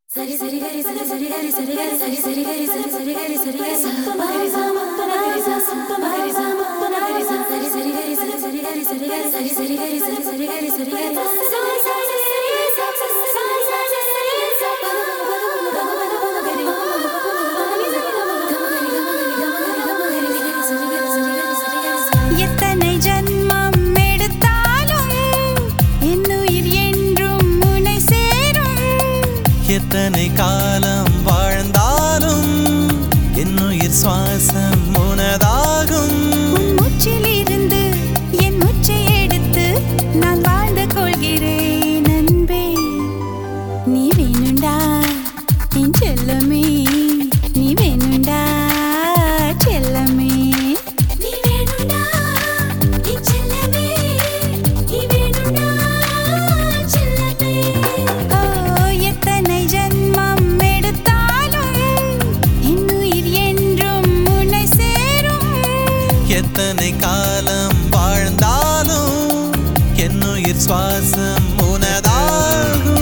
சரி சரி கரி சரி சரி கரி சரி கரி சரி சரி கரி சரி சரி கரி சரி கரி சப்பமகரி சப்பமகரி சப்பமகரி சப்பமகரி சரி சரி கரி சரி சரி கரி சரி கரி சரி சரி கரி சரி சரி கரி சரி கரி சரி சரி சரி கரி சரி சரி சரி சரி சப்ப கம கம கரி கமகரி சரி கமகரி கமகரி கமகரி கமகரி சரி சரி கரி சரி கரி சரி கரி சரி எத்தனை ஜன்மம் எடுத்தாலும் என்னுயிர் என்றும் உன்னை சேரும் எத்தனை காலம் வாழ்ந்தாலும் என்னுயிர் சுவாசம் உனதாகும் உன் மூச்சிலிருந்து என் மூச்சை எடுத்து நான் வாழ்ந்து கொள்கிறேன் அன்பே நீ வேணுண்டா என் செல்லமே நீ வேணுண்டா செல்லமே நீ வேணுண்டா நீ செல்லமே நீ வேணுண்டா செல்லமே ஓ எத்தனை ஜன்மம் எடுத்தாலும் என்னுயிர் என்றும் உன்னை சேரும் எத்தனை காலம் வாழ்ந்தாலும் என்னுயிர் சுவாசம் உனதாகும்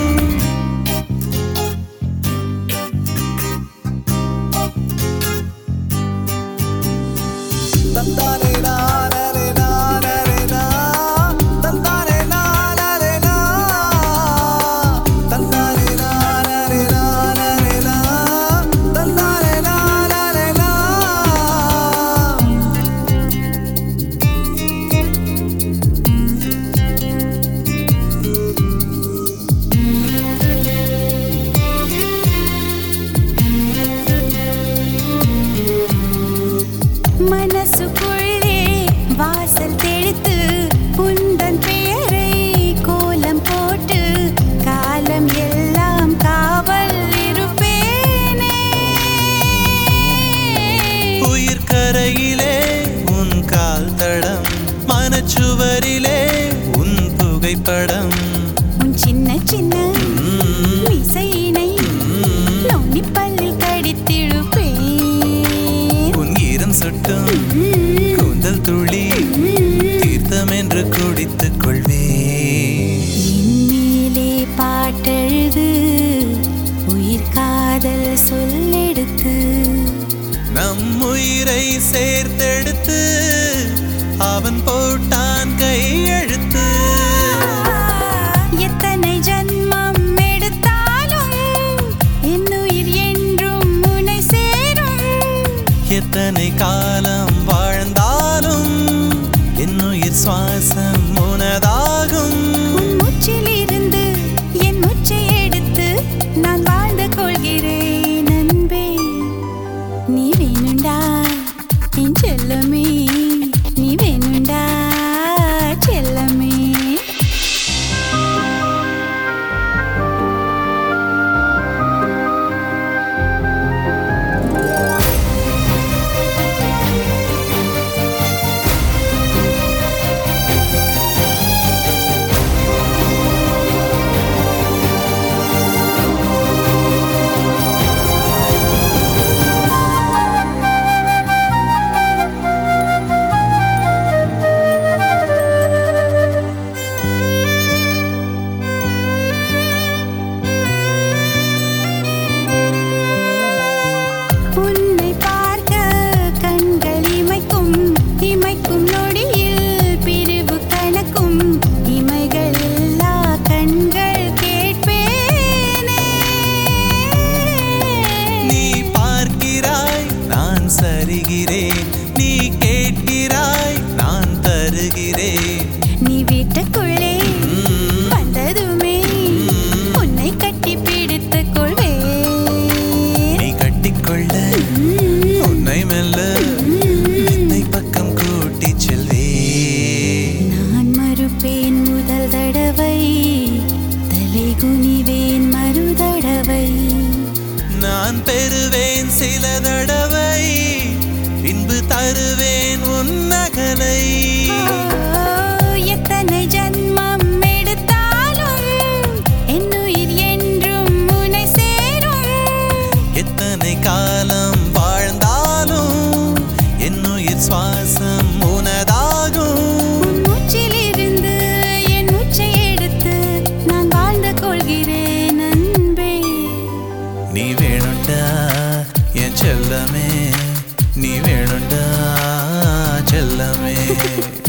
தந்தானே நானே நானே நா தந்தானே நானே நா தந்தானே நானே நானே நா தந்தானே நானே நா மனசுக்குள்ளே வாசல் தெளித்து உந்தன் பெயரை கோலம் போட்டு காலம் எல்லாம் காவல் இருப்பேனே உயிர் கரையிலே உன் கால் தடம் மனச்சுவரிலே உன் புகைப்படம் உன் சின்ன சின்ன இசையினை நோண்டி பல்லில் கடித்திழுப்பேன் உன் ஈரம் சுட்டும் கூந்தல் துளி தீர்த்தம் என்று குடித்துக் கொள்வே என் மேலே பாட்டெழுது உயிர் காதல் சொல்லெடுத்து நம் உயிரை சேர்த்தெடுத்து அவன் போட்டான் கையெழுத்து எத்தனை ஜன்மம் எடுத்தாலும் என்னுயிர் என்றும் உன்னை சேரும் எத்தனை காலம் வாழ்ந்தாலும் என்னுயிர் சுவாசம் உனதாகும் உன் மூச்சிலிருந்து என் மூச்சை எடுத்து நான் வாழ்ந்து கொள்கிறேன் அன்பே நீ வேணுண்டா என் செல்லமே நீ வேணுண்டா செல்லமே உன்னை பார்க்க கண்கள் இமைக்கும் இமைக்கும் நொடியில் பிரிவு கணக்கும் இமைகள் எல்லா கண்கள் கேட்பேனே நீ பார்க்கிறாய் நான் சரிகிறேன் நீ கேட்கிறாய் நான் தருகிறேன் நீ வீட்டுக்குள்ளே வந்ததுமே உன்னை கட்டி பிடித்துக் கொள்வேன் நீ கட்டிக்கொள்ள உன்னை மெல்ல வித்தை பக்கம் கூட்டி செல்வே நான் மறுப்பேன் முதல் தடவை தலை குனிவேன் மறு தடவை நான் பெறுவேன் சில தடவை பின்பு தருவேன் உன் நகலை எத்தனை ஜன்மம் எடுத்தாலும் என்னுயிர் என்றும் உன்னை சேரும் எத்தனை காலம் வாழ்ந்தாலும் என்னுயிர் சுவாசம் உனதாகும் உன் மூச்சிலிருந்து என் மூச்சை எடுத்து நான் வாழ்ந்து கொள்கிறேன் அன்பே நீ வேணுண்டா என் செல்லமே நீ வேணுண்டா செல்லமே